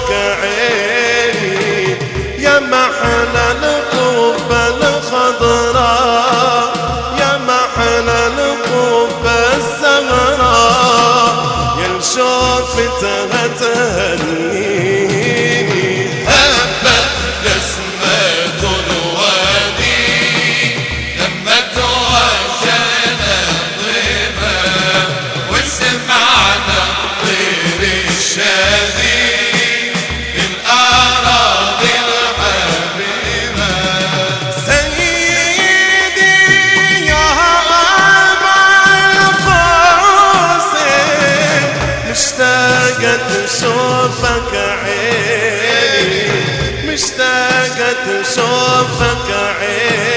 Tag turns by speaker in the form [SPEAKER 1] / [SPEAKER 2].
[SPEAKER 1] شوفك عيني يا محلى القبة الخضراء يا محلى القبة الزهراء يا شوفتها تهنيني
[SPEAKER 2] هبت نسمة الوادي لمت وجهنا طيبة وسمعنا الطير الشادي في الأراضي الحبيبة
[SPEAKER 1] سيدي يا أبا القاسم مشتاقة تشوفك عيني مشتاقة تشوفك عيني